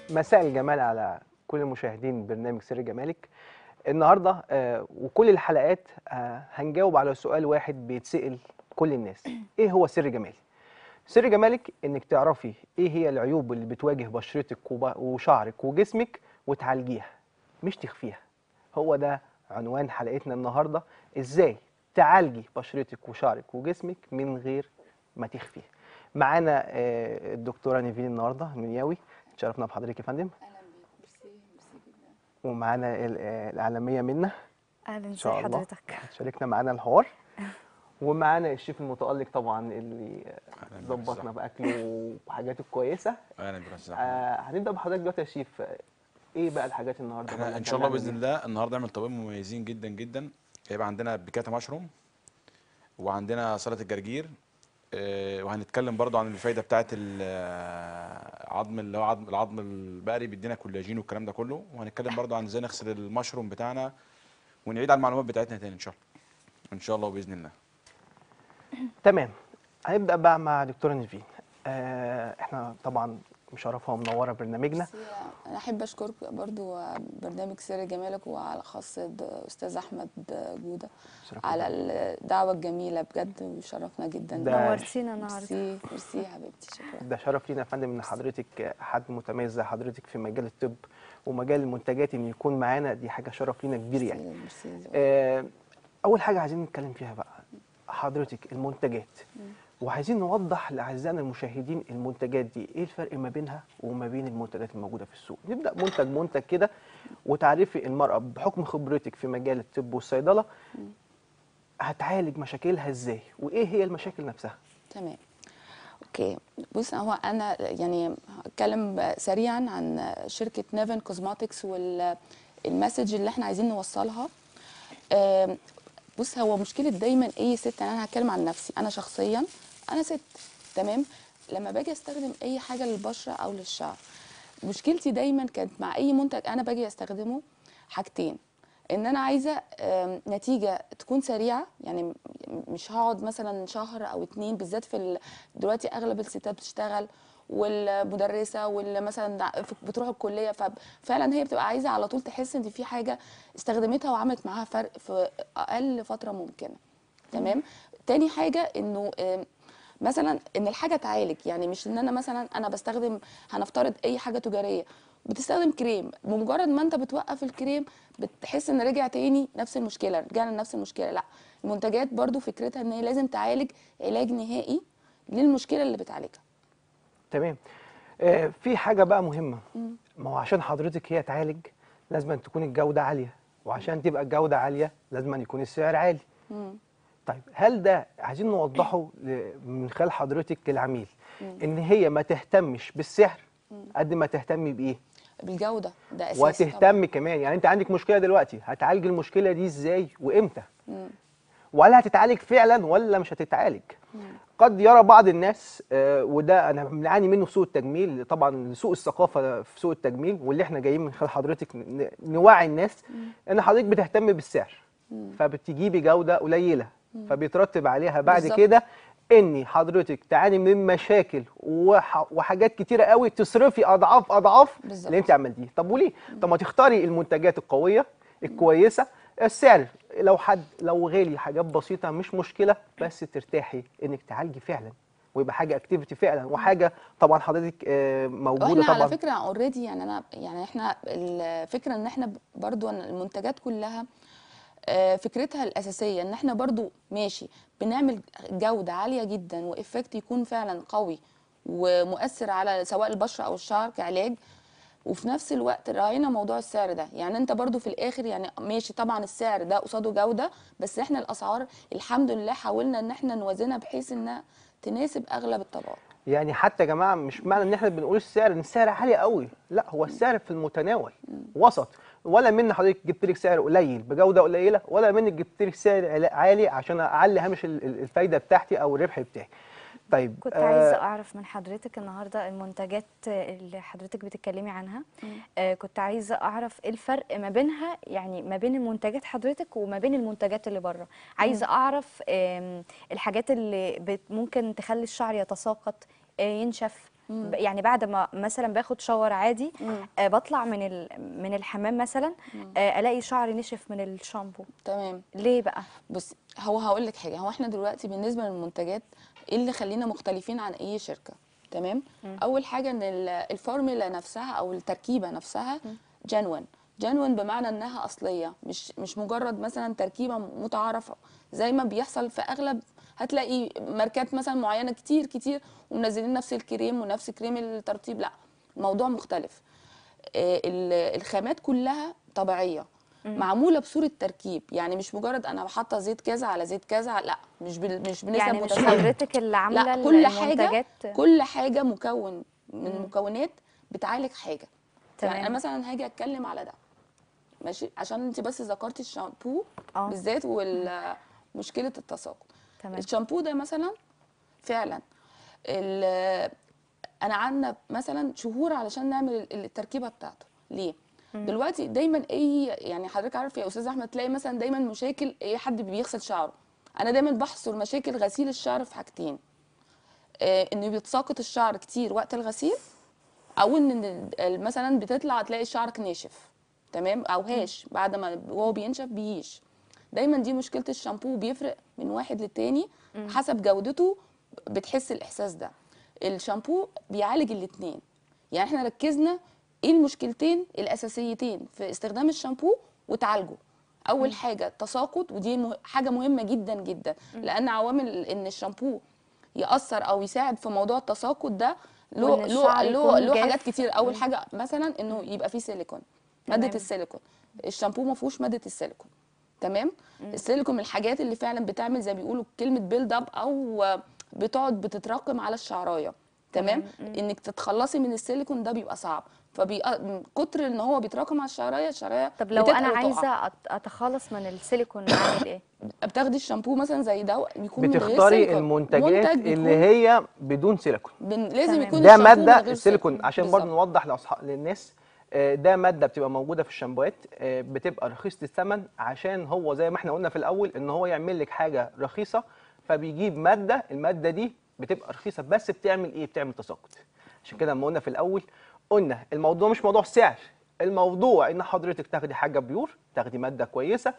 مساء الجمال على كل مشاهدين برنامج سر جمالك النهارده آه، وكل الحلقات آه، هنجاوب على سؤال واحد بيتسأل كل الناس ايه هو سر جمالي سر جمالك انك تعرفي ايه هي العيوب اللي بتواجه بشرتك وب- وشعرك وجسمك وتعالجيها مش تخفيها هو ده عنوان حلقتنا النهارده ازاي تعالجي بشرتك وشعرك وجسمك من غير ما تخفيها معانا آه، الدكتوره نيفين النهارده المنياوي اتشرفنا بحضرتك يا فندم اهلا بيك ميرسي ميرسي جدا ومعانا ال- آه، الاعلاميه منى اهلا ان ازي شاء الله حضرتك شاركنا معانا الحوار ومعانا الشيف المتألق طبعا اللي أهلاً بك ظبطنا أستاذ باكله وحاجاته الكويسه اهلا بك يا استاذ احمد آه هنبدا بحضرتك دلوقتي يا شيف آه، ايه بقى الحاجات النهارده احنا ولا ان شاء الله هنعمل باذن إيه؟ الله النهارده نعمل طبقين مميزين جدا جدا هيبقى عندنا بيكاتا مشروم وعندنا سلطه الجرجير آه، وهنتكلم برضو عن الفايده بتاعه العظم اللي هو عظم العظم البقري بيدينا كولاجين والكلام ده كله وهنتكلم برضو عن ازاي نغسل المشروم بتاعنا ونعيد على المعلومات بتاعتنا تاني ان شاء الله ان شاء الله باذن الله تمام هنبدا بقى مع دكتوره نيفين آه احنا طبعا مشرفه ومنوره برنامجنا ميرسي. انا احب اشكرك برضو برنامج سر جمالك وعلى خاص د- استاذ احمد جوده شرف على لينا. الدعوه الجميله بجد وشرفنا جدا ده- نورتينا النهارده ميرسي ميرسي يا حبيبتي شكرا ده شرف لينا يا فندم ان حضرتك حد متميز زي حضرتك في مجال الطب ومجال المنتجات ان يكون معانا دي حاجه شرف لينا كبير يعني ميرسي ميرسي آه، اول حاجه عايزين نتكلم فيها بقى حضرتك المنتجات وعايزين نوضح لاعزائنا المشاهدين المنتجات دي ايه الفرق ما بينها وما بين المنتجات الموجوده في السوق نبدا منتج منتج كده وتعرفي المراه بحكم خبرتك في مجال الطب والصيدله هتعالج مشاكلها ازاي وايه هي المشاكل نفسها تمام اوكي بص هو انا يعني هتكلم سريعا عن شركه نيفن كوزماتكس والمسج اللي احنا عايزين نوصلها آم، بص هو مشكله دايما اي ست يعني انا هتكلم عن نفسي انا شخصيا انا ست تمام لما باجي استخدم اي حاجه للبشره او للشعر مشكلتي دايما كانت مع اي منتج انا باجي استخدمه حاجتين ان انا عايزه آم، نتيجه تكون سريعه يعني م- مش هقعد مثلا شهر او اتنين بالذات في ال... دلوقتي اغلب الستات بتشتغل والمدرسه واللي مثلا دع- ف- بتروح الكليه ففعلا هي بتبقى عايزه على طول تحس ان في حاجه استخدمتها وعملت معاها فرق في اقل فتره ممكنه تمام تاني حاجه انه آم، مثلا ان الحاجه تعالج يعني مش ان انا مثلا انا بستخدم هنفترض اي حاجه تجاريه بتستخدم كريم بمجرد ما انت بتوقف الكريم بتحس ان رجع تاني نفس المشكله رجعنا لنفس المشكله لا المنتجات برضو فكرتها ان هي لازم تعالج علاج نهائي للمشكله اللي بتعالجها تمام آه في حاجه بقى مهمه ما هو عشان حضرتك هي تعالج لازم أن تكون الجوده عاليه وعشان تبقى الجوده عاليه لازم أن يكون السعر عالي مم. طيب هل ده عايزين نوضحه ل- من خلال حضرتك للعميل ان هي ما تهتمش بالسعر قد ما تهتم بايه بالجوده ده اساسي طبعاً. وتهتم كمان يعني انت عندك مشكله دلوقتي هتعالج المشكله دي ازاي وامتى مم. ولا هتتعالج فعلا ولا مش هتتعالج قد يرى بعض الناس آه، وده انا بنعاني منه في سوق التجميل طبعا سوق الثقافه في سوق التجميل واللي احنا جايين من خلال حضرتك ن- نوعي الناس ان حضرتك بتهتم بالسعر فبتجيبي جوده قليله فبيترتب عليها بعد بالظبط. كده ان حضرتك تعاني من مشاكل وح- وحاجات كتيره قوي تصرفي اضعاف اضعاف بالظبط. اللي انت عملتيه طب وليه طب ما تختاري المنتجات القويه الكويسه السعر لو حد لو غالي حاجات بسيطه مش مشكله بس ترتاحي انك تعالجي فعلا ويبقى حاجه اكتيفيتي فعلا وحاجه طبعا حضرتك آه، موجوده واحنا طبعا على فكره اوريدي يعني انا يعني احنا الفكره ان احنا برضو إن المنتجات كلها آه، فكرتها الاساسيه ان احنا برضو ماشي بنعمل جوده عاليه جدا وافكت يكون فعلا قوي ومؤثر على سواء البشره او الشعر كعلاج وفي نفس الوقت راعينا موضوع السعر ده يعني انت برضو في الاخر يعني ماشي طبعا السعر ده قصاده جوده بس احنا الاسعار الحمد لله حاولنا ان احنا نوازنها بحيث انها تناسب اغلب الطبقات يعني حتى يا جماعه مش معنى ان احنا بنقول السعر ان السعر عالي قوي لا هو السعر في المتناول وسط ولا من حضرتك جبت لك سعر قليل بجوده قليله ولا منك جبت لك سعر علا- عالي عشان اعلي هامش ال- ال- الفايده بتاعتي او الربح بتاعي طيب كنت آه، عايزه اعرف من حضرتك النهارده المنتجات اللي حضرتك بتتكلمي عنها آه كنت عايزه اعرف ايه الفرق ما بينها يعني ما بين المنتجات حضرتك وما بين المنتجات اللي بره عايزه اعرف آم، الحاجات اللي بت- ممكن تخلي الشعر يتساقط آه ينشف ب- يعني بعد ما مثلا باخد شاور عادي آه بطلع من ال- من الحمام مثلا آه الاقي شعري نشف من الشامبو تمام ليه بقى بص هو هقول لك حاجه هو احنا دلوقتي بالنسبه للمنتجات ايه اللي خلينا مختلفين عن اي شركه تمام اول حاجه ان ال- الفورمولا نفسها او التركيبه نفسها جنون جنون بمعنى انها اصليه مش مش مجرد مثلا تركيبه متعارفه زي ما بيحصل في اغلب هتلاقي ماركات مثلا معينه كتير كتير ومنزلين نفس الكريم ونفس كريم الترطيب لا الموضوع مختلف آه، ال- الخامات كلها طبيعيه معموله بصوره تركيب يعني مش مجرد انا حاطه زيت كذا على زيت كذا لا مش بال- مش بنسب يعني مش متساويه حضرتك اللي عامله لا كل حاجه المنتجات كل حاجه مكون من المكونات بتعالج حاجه تمام. يعني انا مثلا هاجي اتكلم على ده ماشي عشان انت بس ذكرتي الشامبو اه. بالذات ومشكله التساقط تمام الشامبو ده مثلا فعلا ال- انا قعدنا مثلا شهور علشان نعمل ال- التركيبه بتاعته ليه دلوقتي دايما اي يعني حضرتك عارف يا استاذ احمد تلاقي مثلا دايما مشاكل اي حد بيغسل شعره انا دايما بحصر مشاكل غسيل الشعر في حاجتين آه انه بيتساقط الشعر كتير وقت الغسيل او ان ال- ال- مثلا بتطلع تلاقي شعرك ناشف تمام او هاش بعد ما وهو بينشف بيهيش دايما دي مشكله الشامبو بيفرق من واحد للتاني حسب جودته بتحس الاحساس ده الشامبو بيعالج الاتنين يعني احنا ركزنا ايه المشكلتين الاساسيتين في استخدام الشامبو وتعالجه اول حاجه التساقط ودي مه- حاجه مهمه جدا جدا لان عوامل ان الشامبو ياثر او يساعد في موضوع التساقط ده له وإن له الشعر له يكون له حاجات جاف. كتير اول حاجه مثلا انه يبقى فيه سيليكون ماده تمام. السيليكون الشامبو ما فيهوش ماده السيليكون تمام السيليكون من الحاجات اللي فعلا بتعمل زي ما بيقولوا كلمه بيلد اب او بتقعد بتتراكم على الشعرايه تمام انك تتخلصي من السيليكون ده بيبقى صعب فبيبقى من كتر ان هو بيتراكم على الشعرايه الشعرايه طب لو بتتقل انا وتقع. عايزه أت- اتخلص من السيليكون اعمل ايه بتاخدي الشامبو مثلا زي ده بيكون من غير بتختاري سيليكون. المنتجات منتج اللي بيكون هي بدون سيليكون بن... لازم تمام. يكون ده الشامبو من ماده غير السيليكون عشان برضه بالظبط. نوضح لأصحاب للناس آه، ده ماده بتبقى موجوده في الشامبوات آه، بتبقى رخيصه الثمن عشان هو زي ما احنا قلنا في الاول ان هو يعمل لك حاجه رخيصه فبيجيب ماده الماده دي بتبقى رخيصه بس بتعمل ايه بتعمل تساقط عشان كده لما قلنا في الاول قلنا الموضوع مش موضوع سعر الموضوع ان حضرتك تاخدي حاجه بيور تاخدي ماده كويسه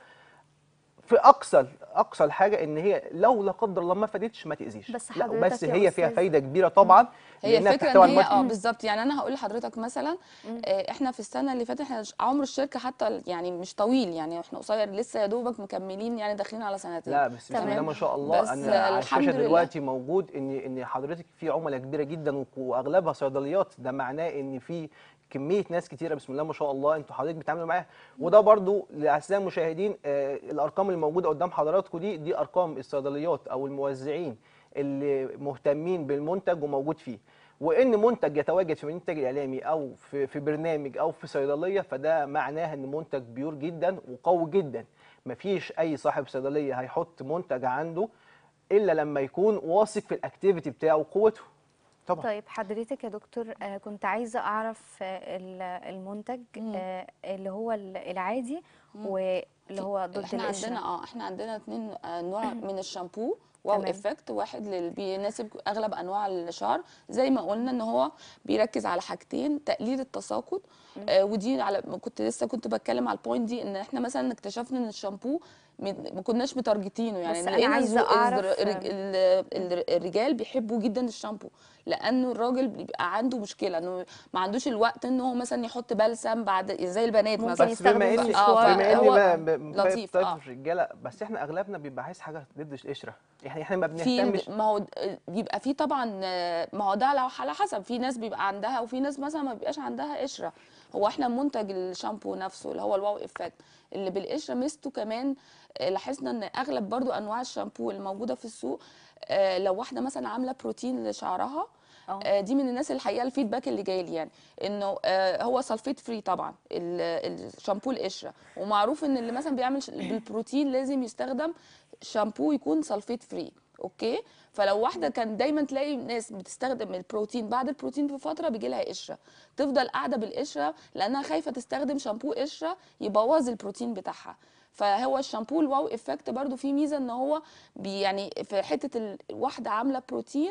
في اقصى اقصى الحاجه ان هي لو لا قدر الله ما فادتش ما تاذيش بس لا حضرتك بس يا هي فيها أستاذ- فايده كبيره طبعا هي لأنها الفكره بتحتوي ان هي على اه المادة- بالظبط يعني انا هقول لحضرتك مثلا آه، احنا في السنه اللي فاتت احنا ش- عمر الشركه حتى ال- يعني مش طويل يعني احنا قصير لسه يا دوبك مكملين يعني داخلين على سنتين لا بس بسم الله تمام. ما شاء الله بس انا على الحمد الشاشه لله. دلوقتي موجود ان ان حضرتك في عملاء كبيره جدا و- واغلبها صيدليات ده معناه ان في كميه ناس كتيره بسم الله ما شاء الله انتوا حضرتك بتتعاملوا معاها وده برضو لاعزائي المشاهدين آه الارقام اللي موجوده قدام حضراتكم دي دي ارقام الصيدليات او الموزعين اللي مهتمين بالمنتج وموجود فيه وان منتج يتواجد في منتج الاعلامي او في في برنامج او في صيدليه فده معناه ان منتج بيور جدا وقوي جدا مفيش اي صاحب صيدليه هيحط منتج عنده الا لما يكون واثق في الاكتيفيتي بتاعه وقوته طبعا طيب حضرتك يا دكتور آه، كنت عايزة أعرف آه، ال- المنتج آه، اللي هو ال- العادي واللي هو ضد احنا القشرة عندنا اه احنا عندنا اتنين آه، نوع من الشامبو واو تمام. افكت واحد اللي بيناسب اغلب انواع الشعر زي ما قلنا ان هو بيركز على حاجتين تقليل التساقط آه ودي على كنت لسه كنت بتكلم على البوينت دي ان احنا مثلا اكتشفنا ان الشامبو م- ما كناش متارجتينه يعني بس أنا لقينا عايزة الزو- أعرف، الر- الرج- ال- ال- الرجال بيحبوا جدا الشامبو لانه الراجل بيبقى عنده مشكله انه ما عندوش الوقت ان هو مثلا يحط بلسم بعد زي البنات ممكن مثلا بس يستخدم بما ان في آه، الشوار. بما ان هو ما- ب- لطيف، طيب آه. الرجاله بس احنا اغلبنا بيبقى عايز حاجه ضد القشره يعني احنا ما في بنهتمش ما هو بيبقى في طبعا ما هو ده لو على حسب في ناس بيبقى عندها وفي ناس مثلا ما بيبقاش عندها قشره هو احنا منتج الشامبو نفسه اللي هو الواو افكت اللي بالقشره ميزته كمان آه، لاحظنا ان اغلب برضو انواع الشامبو اللي موجوده في السوق آه، لو واحده مثلا عامله بروتين لشعرها اه. آه، دي من الناس الحقيقه الفيدباك اللي جاي لي يعني انه آه، هو سلفيت فري طبعا ال- الشامبو القشره ومعروف ان اللي مثلا بيعمل ش- بالبروتين لازم يستخدم شامبو يكون سلفيت فري اوكي فلو واحده كان دايما تلاقي ناس بتستخدم البروتين بعد البروتين بفتره بيجي لها قشره تفضل قاعده بالقشره لانها خايفه تستخدم شامبو قشره يبوظ البروتين بتاعها فهو الشامبو الواو افكت برضو فيه ميزه ان هو بي يعني في حته ال- الواحده عامله بروتين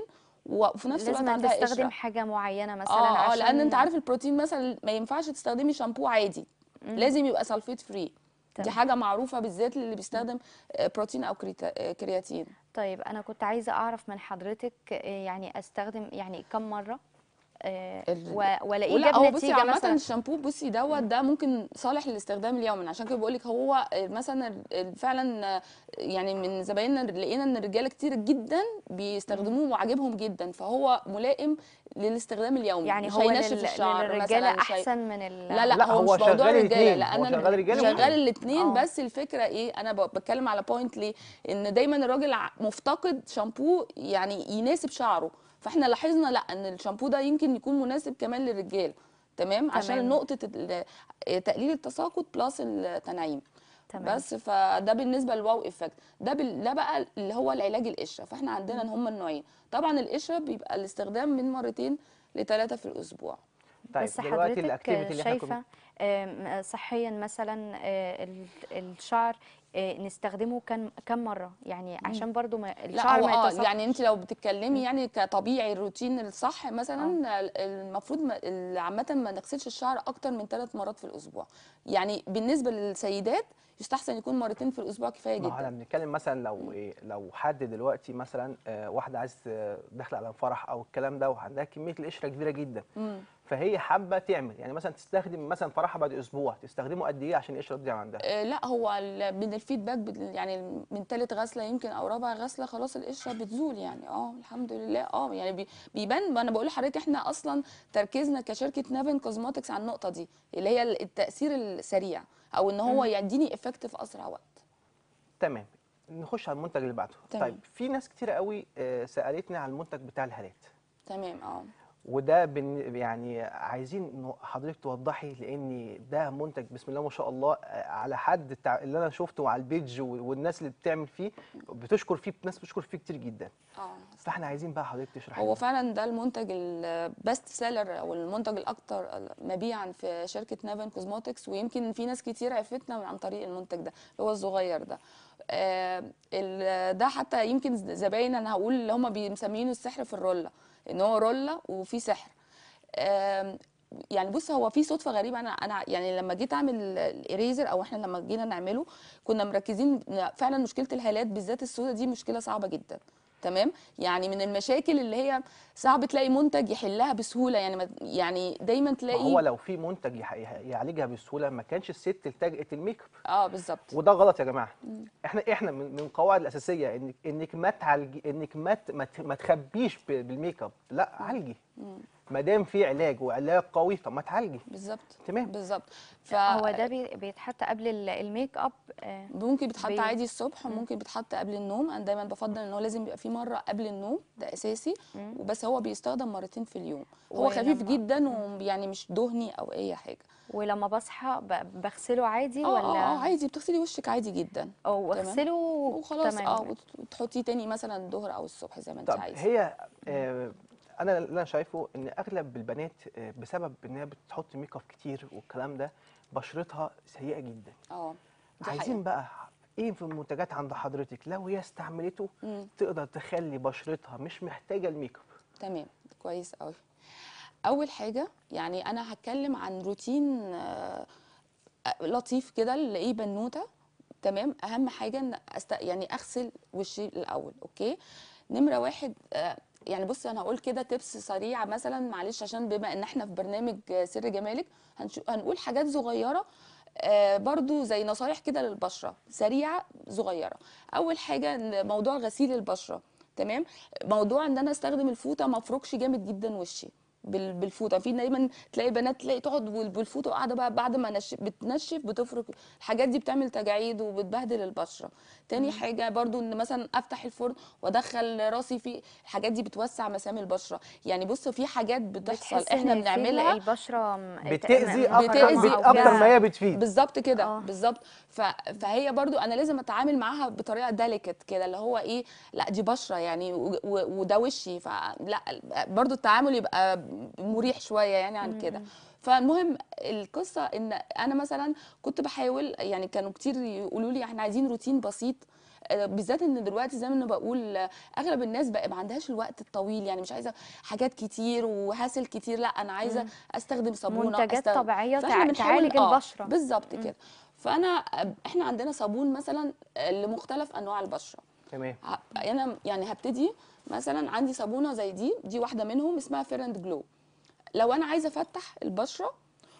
وفي نفس الوقت لازم عندها تستخدم قشره حاجه معينه مثلا اه اه عشان لان انت عارف البروتين مثلا ما ينفعش تستخدمي شامبو عادي مم. لازم يبقى سلفيت فري دي تمام. حاجه معروفه بالذات اللي بيستخدم آه، بروتين او كريتا- آه، كرياتين طيب انا كنت عايزه اعرف من حضرتك آه، يعني استخدم يعني كم مره آه، ال- و- والاقيه ولا جاب هو بصي نتيجه عامة مثلا الشامبو بصي دوت ده ممكن صالح للاستخدام اليومي عشان كده بقول لك هو مثلا ال- ال- فعلا يعني من زبايننا لقينا ان الرجاله كتير جدا بيستخدموه وعاجبهم جدا فهو ملائم للاستخدام اليومي يعني مش هو هينشف لل- الشعر للرجاله مثلا مش هي- احسن من ال لا لا, لا، هو, هو مش موضوع شغال رجاله الاتنين، لا هو انا شغال رجالة شغال وستات. الاثنين آه. بس الفكره ايه انا ب- بتكلم على بوينت ليه ان دايما الراجل ع- مفتقد شامبو يعني يناسب شعره فاحنا لاحظنا لا ان الشامبو ده يمكن يكون مناسب كمان للرجال تمام عشان تمام. نقطه ال- تقليل التساقط بلس التنعيم تمام بس فده بالنسبه للواو افكت ده بال... ده بقى اللي هو العلاج القشره فاحنا عندنا ان هم النوعين طبعا القشره بيبقى الاستخدام من مرتين لثلاثه في الاسبوع طيب بس دلوقتي حضرتك الاكتيفيتي اللي احنا كنا شايفه آم، صحيا مثلا آه، ال- الشعر آه، نستخدمه كم كم مره يعني عشان برضو ما لا الشعر هو ما اه يتصفش يعني انت لو بتتكلمي يعني كطبيعي الروتين الصح مثلا ال- المفروض ما- ال- عامه ما نغسلش الشعر اكتر من ثلاث مرات في الاسبوع يعني بالنسبه للسيدات يستحسن يكون مرتين في الاسبوع كفايه ما هو احنا جدا بنتكلم مثلا لو ايه لو حد دلوقتي مثلا آه، واحده عايز آه، داخله على فرح او الكلام ده وعندها كميه القشره كبيره جدا مم. فهي حابه تعمل يعني مثلا تستخدم مثلا فرحها بعد اسبوع تستخدمه قد ايه عشان القشره تضيع عندها آه، لا هو ال- من الفيدباك بت- يعني من ثالث غسله يمكن او رابع غسله خلاص القشره بتزول يعني اه الحمد لله اه يعني بي- بيبان ما انا بقول لحضرتك احنا اصلا تركيزنا كشركه نافن كوزماتكس على النقطه دي اللي هي التاثير السريع او ان هو يديني افكت في اسرع وقت تمام نخش على المنتج اللي بعده تمام. طيب في ناس كتير قوي آه، سالتني على المنتج بتاع الهالات تمام اه وده بن يعني عايزين إنه حضرتك توضحي لان ده منتج بسم الله ما شاء الله آه، على حد التع- اللي انا شفته على البيج و- والناس اللي بتعمل فيه بتشكر فيه ناس بتشكر فيه كتير جدا اه فاحنا عايزين بقى حضرتك تشرحي هو لنا. فعلا ده المنتج البست سيلر او المنتج الاكثر مبيعا في شركه نافن كوزموتكس ويمكن في ناس كتير عرفتنا من عن طريق المنتج ده اللي هو الصغير ده آه ال- ده حتى يمكن زباين انا هقول اللي هم مسمينه السحر في الروله ان هو روله وفي سحر آم، يعني بص هو في صدفه غريبه انا انا يعني لما جيت اعمل الاريزر او احنا لما جينا نعمله كنا مركزين إن فعلا مشكله الهالات بالذات السوداء دي مشكله صعبه جدا تمام يعني من المشاكل اللي هي صعب تلاقي منتج يحلها بسهوله يعني ما- يعني دايما ما تلاقي هو لو في منتج يح- يح- يعالجها بسهوله ما كانش الست التجأت الميك اب اه بالظبط وده غلط يا جماعه احنا احنا من من القواعد الاساسيه انك انك ما تعالجي انك ما ت- ما ت- ما تخبيش ب- بالميك اب لا عالجي ما دام في علاج وعلاج قوي طب ما تعالجي بالظبط تمام. بالظبط ف هو ده بي- بيتحط قبل ال- الميك اب آه، ممكن بيتحط بي- عادي الصبح وممكن بيتحط قبل النوم انا دايما بفضل ان هو لازم يبقى فيه مره قبل النوم ده اساسي وبس هو بيستخدم مرتين في اليوم هو خفيف ولما- جدا ويعني مش دهني او اي حاجه ولما بصحى ب- بغسله عادي اه ولا اه اه عادي بتغسلي وشك عادي جدا او تمام. اغسله وخلاص تمام. اه وت- وتحطيه تاني مثلا الظهر او الصبح زي ما انت طب عايزه هي آه انا اللي انا شايفه ان اغلب البنات آه بسبب ان هي بتحط ميك اب كتير والكلام ده بشرتها سيئه جدا اه دي عايزين حقيقة. بقى ايه في المنتجات عند حضرتك لو هي استعملته مم. تقدر تخلي بشرتها مش محتاجه الميك اب تمام كويس قوي اول حاجه يعني انا هتكلم عن روتين آه، آه، لطيف كده لايه بنوته تمام اهم حاجه ان أست... يعني اغسل وشي الاول اوكي نمره واحد آه، يعني بص انا هقول كده تبس سريعه مثلا معلش عشان بما ان احنا في برنامج آه، سر جمالك هنشو... هنقول حاجات صغيره آه، برضو زي نصايح كده للبشره سريعه صغيره اول حاجه إن موضوع غسيل البشره تمام موضوع ان انا استخدم الفوطه ما افركش جامد جدا وشي بال- بالفوطه في دايما تلاقي بنات تلاقي تقعد وال- بالفوطه وقاعده بقى بعد ما نش... بتنشف بتفرك الحاجات دي بتعمل تجاعيد وبتبهدل البشره تاني حاجه برضو ان مثلا افتح الفرن وادخل راسي فيه الحاجات دي بتوسع مسام البشره يعني بص في حاجات بتحصل بتحس إن احنا في بنعملها البشره م- بتاذي م- اكتر بتأذي مخرمة أو اكتر كده. ما هي بتفيد بالظبط كده آه. بالظبط ف... فهي برضو انا لازم اتعامل معاها بطريقه ديليكت كده اللي هو ايه لا دي بشره يعني و... و... وده وشي فلا برضو التعامل يبقى مريح شويه يعني عن كده فالمهم القصه ان انا مثلا كنت بحاول يعني كانوا كتير يقولوا لي احنا عايزين روتين بسيط آه، بالذات ان دلوقتي زي ما انا بقول آه، اغلب الناس بقى ما عندهاش الوقت الطويل يعني مش عايزه حاجات كتير وهاسل كتير لا انا عايزه استخدم صابونه منتجات أستخدم طبيعية فإحنا تع- بنحاول- تعالج آه، البشرة. بالظبط كده فانا احنا عندنا صابون مثلا آه، لمختلف انواع البشره تمام ه- انا يعني هبتدي مثلا عندي صابونه زي دي دي واحده منهم اسمها فيرند جلو لو انا عايزه افتح البشره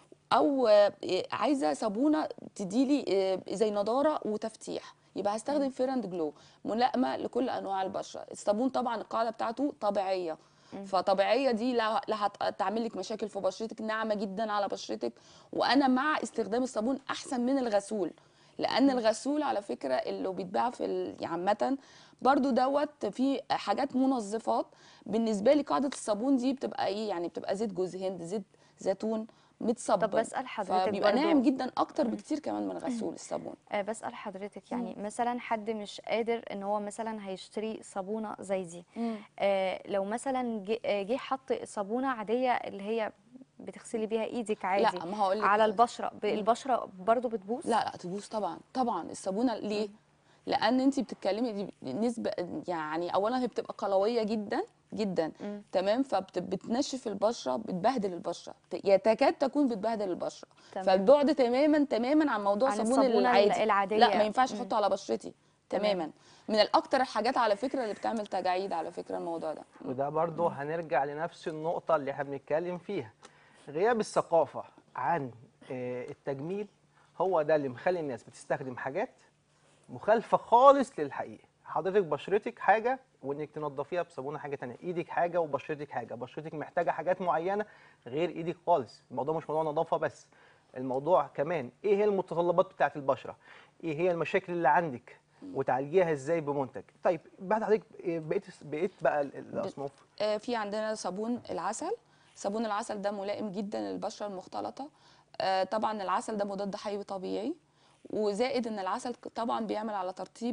او آه، عايزه صابونه تديلي آه، زي نضاره وتفتيح يبقى هستخدم فيرند جلو ملائمه لكل انواع البشره الصابون طبعا القاعده بتاعته طبيعيه فطبيعيه دي لا لا هتعمل لك مشاكل في بشرتك ناعمه جدا على بشرتك وانا مع استخدام الصابون احسن من الغسول لان الغسول على فكره اللي بيتباع في ال- عامه برضو دوت فيه حاجات منظفات بالنسبه لي قاعده الصابون دي بتبقى ايه يعني بتبقى زيت جوز هند زيت زيتون متصبن طب بسأل حضرتك فبيبقى برضو- ناعم جدا اكتر بكتير كمان من غسول الصابون آه، بسأل حضرتك يعني مثلا حد مش قادر ان هو مثلا هيشتري صابونة زي دي آه، لو مثلا جه- آه، جه حط صابونة عادية اللي هي بتغسلي بيها ايدك عادي لا ما هقول لك على البشرة ب- البشرة برضو بتبوظ لا لا تبوظ طبعا طبعا الصابونه ليه لان انت بتتكلمي دي نسبه يعني اولا هي بتبقى قلويه جدا جدا تمام فبتنشف البشره بتبهدل البشره ت- يتكاد تكون بتبهدل البشره تمام. فالبعد تماما تماما عن موضوع عن الصابون الصابونة العادي العادية. لا ما ينفعش احطه على بشرتي تمام. تماما من الاكتر الحاجات على فكره اللي بتعمل تجاعيد على فكره الموضوع ده وده برضه هنرجع لنفس النقطة اللي احنا بنتكلم فيها غياب الثقافة عن آه، التجميل هو ده اللي مخلي الناس بتستخدم حاجات مخالفة خالص للحقيقة حضرتك بشرتك حاجة وانك تنضفيها بصابونة حاجة تانية ايدك حاجة وبشرتك حاجة بشرتك محتاجة حاجات معينة غير ايدك خالص الموضوع مش موضوع نظافة بس الموضوع كمان ايه هي المتطلبات بتاعت البشرة ايه هي المشاكل اللي عندك وتعالجيها ازاي بمنتج طيب بعد حضرتك إيه بقيت بقيت بقى ال- الاصناف آه، في عندنا صابون العسل صابون العسل ده ملائم جدا للبشره المختلطه آه، طبعا العسل ده مضاد حيوي طبيعي وزائد ان العسل ك- طبعا بيعمل على ترطيب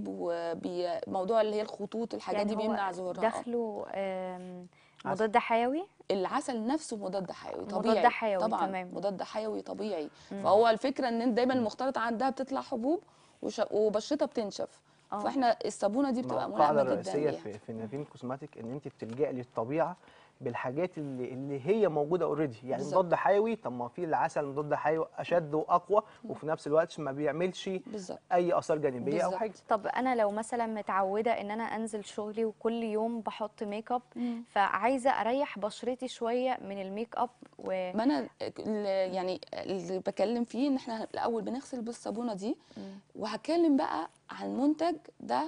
وموضوع اللي هي الخطوط الحاجات دي يعني هو بيمنع ظهورها آه. داخله آم، مضاد حيوي العسل نفسه مضاد حيوي مضاد طبيعي حيوي، طبعا تمام. مضاد حيوي طبيعي فهو الفكره ان دايما المختلطه عندها بتطلع حبوب وش- وبشرتها بتنشف آه. فاحنا الصابونه دي ما بتبقى القاعدة ملائمه جدا الرئيسية ليها في في نافين كوزماتيك ان انت بتلجئي للطبيعة بالحاجات اللي اللي هي موجودة اوريدي يعني بالظبط. مضاد حيوي طب ما في العسل مضاد حيوي اشد واقوى وفي نفس الوقت ما بيعملش بالظبط اي اثار جانبية او بالظبط. حاجة طب انا لو مثلا متعوده ان انا انزل شغلي وكل يوم بحط ميك اب فعايزه اريح بشرتي شويه من الميك اب و ما انا ال- يعني اللي بكلم فيه ان احنا الاول بنغسل بالصابونه دي وهتكلم بقى عن منتج ده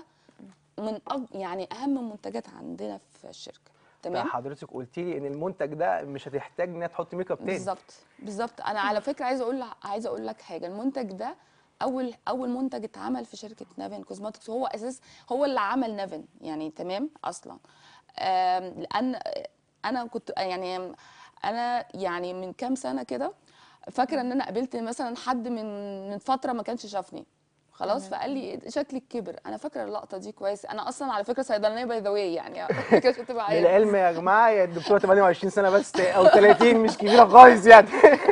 من أج... يعني اهم المنتجات عندنا في الشركه تمام حضرتك قلت لي ان المنتج ده مش هتحتاج انها تحط ميك اب تاني بالظبط بالظبط انا على فكره عايزه اقول عايزه اقول لك حاجه المنتج ده اول اول منتج اتعمل في شركه نافين كوزماتكس وهو اساس هو اللي عمل نافين يعني تمام اصلا آم، لان انا كنت يعني انا يعني من كام سنه كده فاكره ان انا قابلت مثلا حد من من فتره ما كانش شافني خلاص فقال لي شكلك كبر انا فاكره اللقطه دي كويس انا اصلا على فكره صيدلانيه باي ذا واي يعني عشان تبقى عارف. للعلم يا جماعة يا الدكتورة 28 سنة بس او 30 مش كبيرة خالص يعني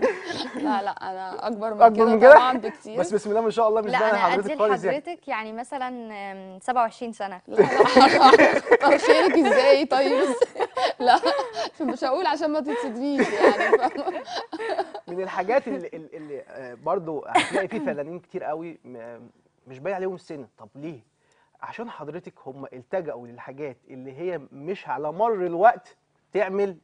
لا لا انا اكبر من اكبر كده من كده طبعا بكتير بس بسم الله ما شاء الله مش لا باين انا حضرتك ادي خالص يعني لحضرتك يعني مثلا آم، 27 سنه لا لا طب شارك ازاي طيب لا مش هقول عشان ما تتصدميش يعني فاهمة؟ من الحاجات اللي, اللي آه، برضو هتلاقي فيه فنانين كتير قوي م- مش باين عليهم السن طب ليه عشان حضرتك هم التجأوا للحاجات اللي هي مش على مر الوقت تعمل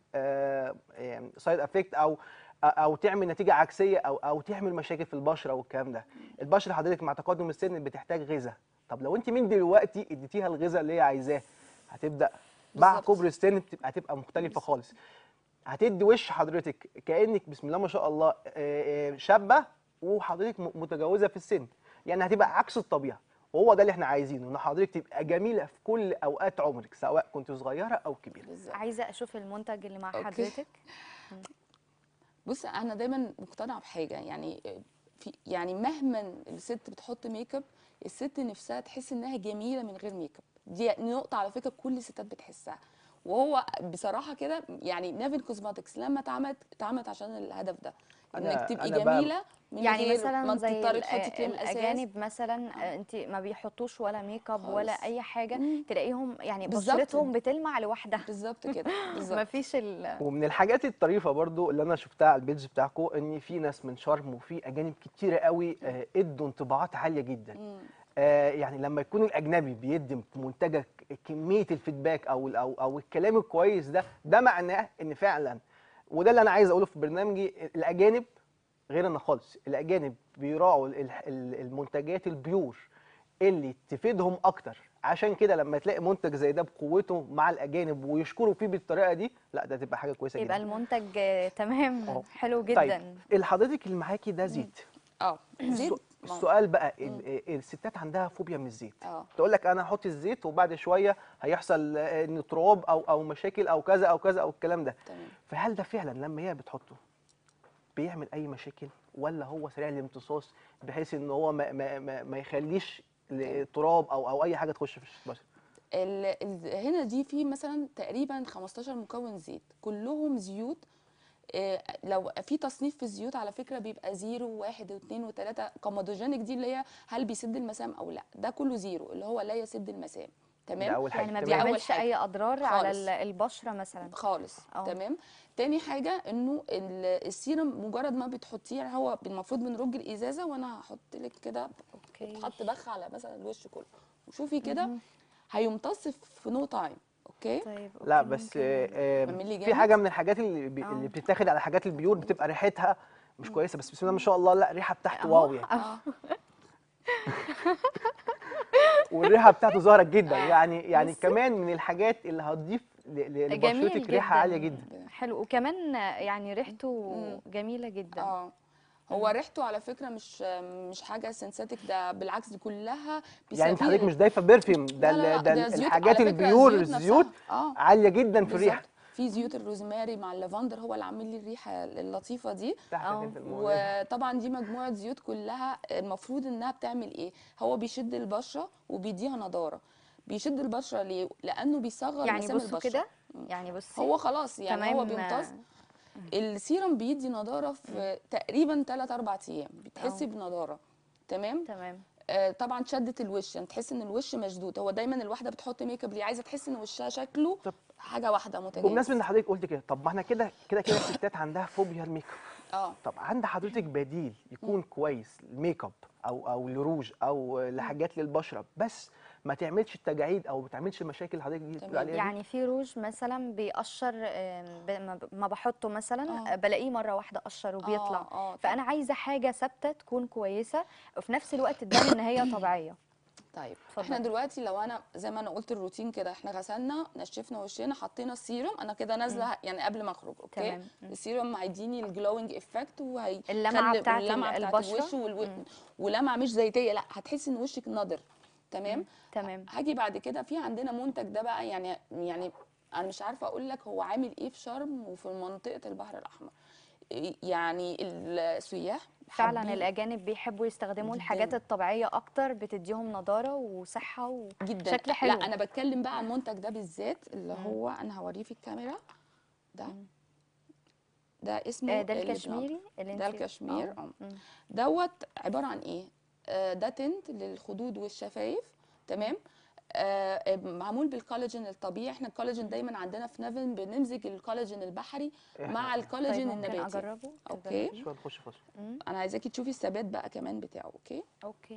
سايد افكت او او تعمل نتيجه عكسيه او او تعمل مشاكل في البشره والكلام ده البشره حضرتك مع تقدم السن بتحتاج غذاء طب لو انت من دلوقتي اديتيها الغذاء اللي هي عايزاه هتبدا مع بالظبط. كبر السن بتبقى هتبقى مختلفه خالص هتدي وش حضرتك كانك بسم الله ما شاء الله آه، آه، شابه وحضرتك م- متجاوزه في السن يعني هتبقى عكس الطبيعه وهو ده اللي احنا عايزينه ان حضرتك تبقى جميله في كل اوقات عمرك سواء كنت صغيره او كبيره بالظبط. عايزه اشوف المنتج اللي مع أوكي. حضرتك بص انا دايما مقتنعه بحاجه يعني في يعني مهما الست بتحط ميك اب الست نفسها تحس انها جميله من غير ميك اب دي نقطه على فكره كل الستات بتحسها وهو بصراحه كده يعني نيفن كوزماتكس لما اتعملت اتعملت عشان الهدف ده أنا- انك تبقي أنا بقى- جميله من يعني غير مثلا ما زي تضطري ال- تحطي كريم اساس الاجانب مثلا انت ما بيحطوش ولا ميك اب ولا خالص. اي حاجه مم. تلاقيهم يعني بالظبط. بشرتهم بتلمع لوحدها بالظبط كده ما بالظبط فيش ال ومن الحاجات الطريفه برضو اللي انا شفتها على البيج بتاعكم ان في ناس من شرم وفي اجانب كتيره قوي آه، ادوا انطباعات عاليه جدا مم. آه، يعني لما يكون الاجنبي بيدي في منتجك كميه الفيدباك او ال- او او الكلام الكويس ده ده معناه ان فعلا وده اللي انا عايز اقوله في برنامجي الاجانب غيرنا خالص الاجانب بيراعوا ال- ال- المنتجات البيور اللي تفيدهم اكتر عشان كده لما تلاقي منتج زي ده بقوته مع الاجانب ويشكروا فيه بالطريقه دي لا ده تبقى حاجه كويسه يبقى جدا المنتج آه، تمام أهو. حلو جدا طيب اللي حضرتك اللي معاكي ده زيت اه زيت السو- ما هو- السؤال بقى ال- الستات عندها فوبيا من الزيت اه تقول لك انا هحط الزيت وبعد شويه هيحصل آه، ان تراب او او مشاكل او كذا او كذا او الكلام ده تمام فهل ده فعلا لما هي بتحطه بيعمل اي مشاكل ولا هو سريع الامتصاص بحيث ان هو ما ما ما, ما يخليش ل- تراب او او اي حاجه تخش في البشره ال... ال... هنا دي في مثلا تقريبا 15 مكون زيت كلهم زيوت آه، لو في تصنيف في الزيوت على فكره بيبقى زيرو وواحد واثنين وثلاثه كومودوجينيك دي اللي هي هل بيسد المسام او لا ده كله زيرو اللي هو لا يسد المسام ده تمام اول حاجه يعني ما دي تمام. أول بيعملش حاجة. اي اضرار على خالص. ال- البشره مثلا خالص اه. تمام تاني حاجه انه ال- السيرم مجرد ما بتحطيه هو المفروض بنرج الازازه وانا هحط لك كده اوكي بتحط بخ على مثلا الوش كله وشوفي كده هيمتص في نو تايم اوكي طيب لا أوكي، بس ممكن. آه، آه، تعملي في جامد؟ حاجه من الحاجات اللي, بي اه. اللي بتتاخد على الحاجات البيور بتبقى ريحتها مش كويسه بس بسم الله ما شاء الله لا الريحه بتاعته أهو. واو يعني اه والريحه بتاعته ظاهره جدا يعني يعني بصي. كمان من الحاجات اللي هتضيف ل- ل- جميل لبشرتك ريحه جداً. عاليه جدا حلو وكمان يعني ريحته مم. جميله جدا اه هو ريحته على فكره مش مش حاجه سينثيتك ده بالعكس دي كلها يعني انت بيسابير. حضرتك مش ضايفه برفيوم ده لا لا ال- لا، ده ال- زيوت الحاجات على فكرة البيور الزيوت نفسها. الزيوت اه عاليه جدا في الريحه بالظبط. في زيوت الروزماري مع اللافندر هو اللي عامل لي الريحه اللطيفه دي تحت اه. انت الموضوع ده. وطبعا دي مجموعه زيوت كلها المفروض انها بتعمل ايه هو بيشد البشره وبيديها نضاره بيشد البشره ليه لانه بيصغر يعني مسام بصوا البشره كده يعني بصي هو خلاص يعني هو تمام. بيمتص السيرم بيدي نضاره في تقريبا 3 4 ايام بتحسي اه. بنضاره تمام تمام آه طبعا شدت الوش يعني تحس ان الوش مشدود هو دايما الواحده بتحط ميك اب ليه عايزه تحس ان وشها شكله طب حاجه واحده متجانسه بمناسبه ان حضرتك قلت كده طب ما احنا كده كده كده الستات عندها فوبيا الميك اب اه طب عند حضرتك بديل يكون كويس الميك اب او او لروج او لحاجات للبشره بس ما تعملش التجاعيد او ما تعملش المشاكل اللي حضرتك دي بتقول تمام. عليها دي؟ يعني في روج مثلا بيقشر آم، ب- ما ب- ما بحطه مثلا اه. آه، بلاقيه مره واحده قشر وبيطلع اه, آه فانا عايزه حاجه ثابته تكون كويسه وفي نفس الوقت تبان ان هي طبيعيه طيب اتفضلي. احنا دلوقتي لو انا زي ما انا قلت الروتين كده احنا غسلنا نشفنا وشنا حطينا السيروم انا كده نازله يعني قبل ما اخرج اوكي تمام. مم. السيروم هيديني الجلوينج افكت وهي اللمعة بتاعت اللمعه ال- بتاعت البشرة. الوش والو... مم. ولمعه مش زيتيه لا هتحسي ان وشك نضر تمام تمام هاجي بعد كده في عندنا منتج ده بقى يعني يعني انا مش عارفه اقول لك هو عامل ايه في شرم وفي منطقه البحر الاحمر إيه يعني السياح فعلا حابين الاجانب بيحبوا يستخدموا جداً. الحاجات الطبيعيه اكتر بتديهم نضاره وصحه جدا وشكل حلو لا انا بتكلم بقى عن المنتج ده بالذات اللي هو انا هوريه في الكاميرا ده ده اسمه آه، ده اللي بنقعد- الكشميري اللي ده انت الكشمير اه. اه مم. دوت عباره عن ايه آه، ده تنت للخدود والشفايف تمام آه، آه، معمول بالكولاجين الطبيعي احنا الكولاجين دايما عندنا في نافن بنمزج الكولاجين البحري مع إحنا- طيب الكولاجين ممكن النباتي اجربه أوكي. تجربيه؟ شويه نخش فاصل مم. انا عايزاكي تشوفي الثبات بقى كمان بتاعه اوكي اوكي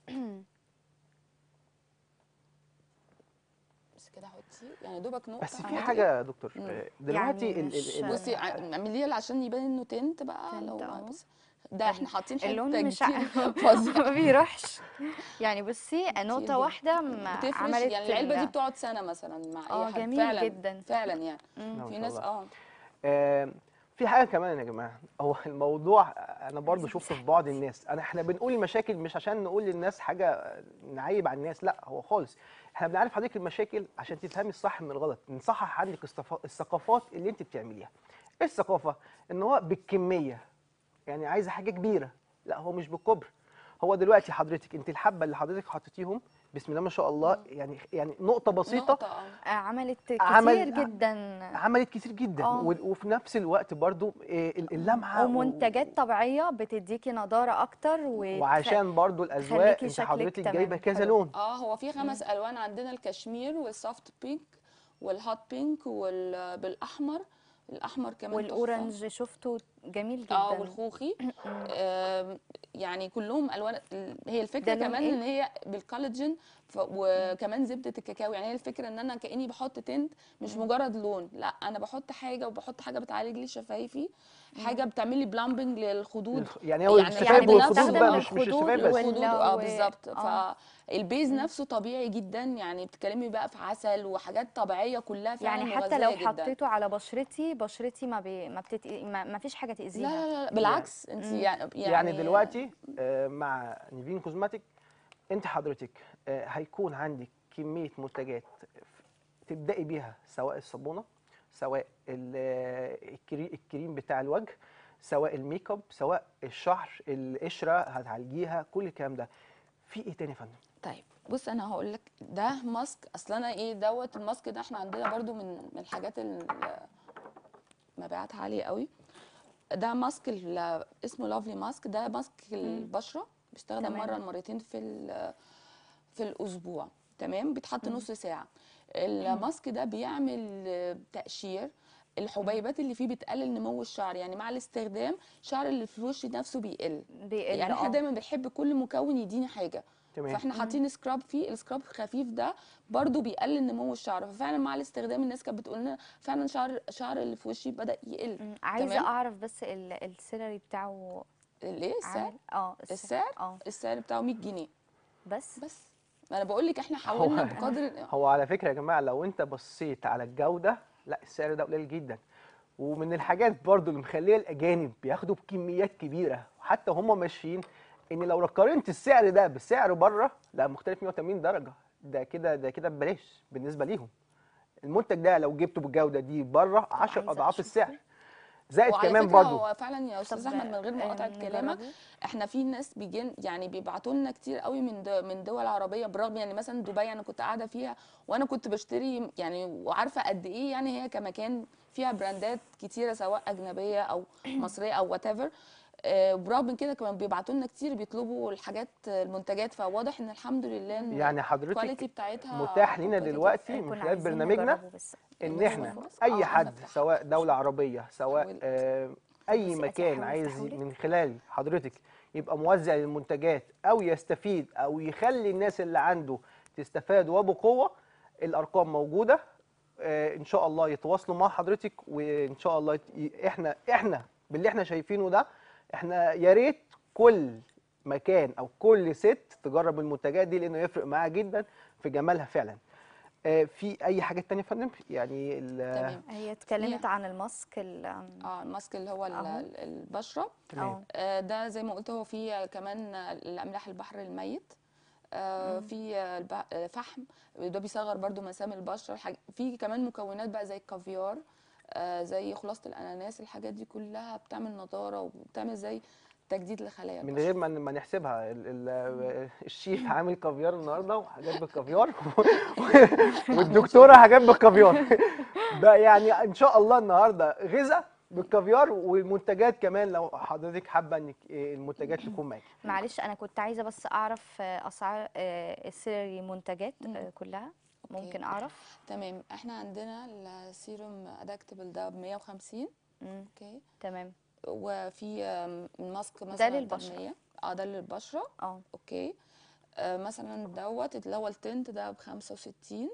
بس كده حطي يعني دوبك نقطه بس في عملتي حاجه يا دكتور مم. آه، دلوقتي يعني ال- مش- ال- ال- بصي ع- اعمليه عشان يبان انه تنت بقى تنت لو أهو. بس ده احنا حاطين حته اللون مش كتير ع- فظيع. ما بيروحش يعني بصي نقطه جدا. واحده ما بتفرش عملت يعني العلبه دي ال- بتقعد سنه مثلا مع اه اي حد جميل فعلا جدا. فعلا يعني مم. ما في شاء ناس الله. اه آه، في حاجه كمان يا جماعه هو الموضوع انا برضو شفته في بعض الناس انا احنا بنقول المشاكل مش عشان نقول للناس حاجه نعيب على الناس لا هو خالص احنا بنعرف حضرتك المشاكل عشان تفهمي الصح من الغلط نصحح عندك الصفا- الثقافات اللي انت بتعمليها ايه الثقافه ان هو بالكميه يعني عايزه حاجه كبيره لا هو مش بالكبر هو دلوقتي حضرتك انت الحبه اللي حضرتك حطيتيهم بسم الله ما شاء الله يعني يعني نقطه بسيطه نقطة آه. آه، عملت كتير عمل- جدا عملت كتير جدا آه. و- وفي نفس الوقت برضو آه، ال- اللمعه و- ومنتجات طبيعيه بتديكي نضاره اكتر وتخ- وعشان برضو الاذواق تخليكي انت شكلك حضرتك تمام، جايبه كذا حلو. لون اه هو في خمس الوان عندنا الكشمير والسوفت بينك والهوت بينك وبالاحمر الاحمر كمان تحفة. والاورنج شفته جميل جدا اه والخوخي آم، يعني كلهم الوان ال- هي الفكره ده لون كمان إيه؟ ان هي بالكولاجين ف- وكمان زبده الكاكاو يعني هي الفكره ان انا كاني بحط تنت مش مجرد لون لا انا بحط حاجه وبحط حاجه بتعالج لي شفايفي حاجه بتعمل لي بلامبنج للخدود يعني هو يعني الشفايف يعني والخدود بنستخدم بقى مش مش الخدود الشفايف بس وال- الخدود اه و- بالظبط آه. فالبيز نفسه طبيعي جدا يعني بتتكلمي بقى في عسل وحاجات طبيعيه كلها فعلا يعني حتى لو مغذية جدا. حطيته على بشرتي بشرتي ما بي ما, بتت... ما, ما فيش حاجه لا تاذيها لا لا بالعكس انت يعني يعني, يعني دلوقتي آه، مع نيفين كوزماتيك انت حضرتك آه، هيكون عندك كميه منتجات تبداي بيها سواء الصابونه سواء ال- آه، الكري- الكريم بتاع الوجه سواء الميك اب سواء الشعر القشره هتعالجيها كل الكلام ده في ايه تاني يا فندم طيب بص انا هقول لك ده ماسك اصل انا ايه دوت الماسك ده احنا عندنا برضو من من الحاجات ال- مبيعاتها عاليه قوي ده ماسك ال- اسمه لافلي ماسك ده ماسك البشره بيستخدم تمام. مره لمرتين في ال- في الاسبوع تمام بيتحط نص ساعه الماسك ده بيعمل آه، تقشير الحبيبات اللي فيه بتقلل نمو الشعر يعني مع الاستخدام الشعر اللي في وشي نفسه بيقل بيقل يعني احنا آه. دايما بنحب كل مكون يديني حاجه تمام فاحنا حاطين سكراب فيه السكراب خفيف ده برضو بيقلل نمو الشعر ففعلا مع الاستخدام الناس كانت بتقول لنا فعلا شعر شعر اللي في وشي بدا يقل مم. عايزه تمام؟ اعرف بس ال- السيلري بتاعه الايه السعر عامل اه السعر اه السعر بتاعه 100 جنيه بس بس ما انا بقول لك احنا حاولنا هو- بقدر هو على فكره يا جماعه لو انت بصيت على الجوده لا السعر ده قليل جدا ومن الحاجات برضو اللي مخليه الاجانب بياخدوا بكميات كبيره وحتى هم ماشيين ان لو قارنت السعر ده بالسعر بره لا مختلف 180 درجه ده كده ده كده ببلاش بالنسبه ليهم المنتج ده لو جبته بالجوده دي بره 10 عايزة اضعاف أشوف. السعر زائد وعلى كمان فكرة برضو هو فعلا يا استاذ طب، احمد من غير آه، مقاطعه نجربه؟ كلامك احنا في ناس بيجين يعني بيبعتوا لنا كتير قوي من دو من دول عربيه برغم يعني مثلا دبي انا كنت قاعده فيها وانا كنت بشتري يعني وعارفه قد ايه يعني هي كمكان فيها براندات كتيره سواء اجنبيه او مصريه او وات ايفر برغم من كده كمان بيبعتوا لنا كتير بيطلبوا الحاجات المنتجات فواضح ان الحمد لله ان يعني حضرتك الكواليتي بتاعتها متاح لينا quality دلوقتي من كنا خلال عايزين برنامجنا نجربه بس ان الناس احنا بس- اي آه، حد أنا سواء دوله عربيه سواء حاولت. آه اي بس مكان أحاول عايز أفتحهولك. من خلال حضرتك يبقى موزع للمنتجات او يستفيد او يخلي الناس اللي عنده تستفاد وبقوه الارقام موجوده آه ان شاء الله يتواصلوا مع حضرتك وان شاء الله يت- احنا احنا باللي احنا شايفينه ده احنا يا ريت كل مكان او كل ست تجرب المنتجات دي لانه يفرق معاها جدا في جمالها فعلا آه، في اي حاجه تانية يا فندم يعني ال- تمام هي اتكلمت فيها. عن الماسك ال- اه الماسك اللي هو ال- أهو. ال- البشره تمام. اه آه، ده زي ما قلت هو فيه كمان الاملاح البحر الميت آه، في الب- آه، فحم ده بيصغر برضو مسام البشره الحاج... في كمان مكونات بقى زي الكافيار آه، زي خلاصه الاناناس الحاجات دي كلها بتعمل نضاره وبتعمل زي تجديد لخلايا من البشره غير ما ما نحسبها ال- ال- الشيف عامل كافيار النهارده وحاجات بالكافيار والدكتوره حاجات بالكافيار بقى يعني ان شاء الله النهارده غذاء بالكافيار والمنتجات كمان لو حضرتك حابه انك إيه، المنتجات تكون معاكي معلش انا كنت عايزه بس اعرف آه، اسعار آه، السيلري منتجات آه، مم. كلها أوكي. ممكن اعرف تمام احنا عندنا السيروم ادكتبل ده ب 150 مم. اوكي تمام وفي آم، ماسك مثلا للبشرة. 800. اه ده للبشره اه اوكي آه مثلا دوت اللي هو التنت ده ب 65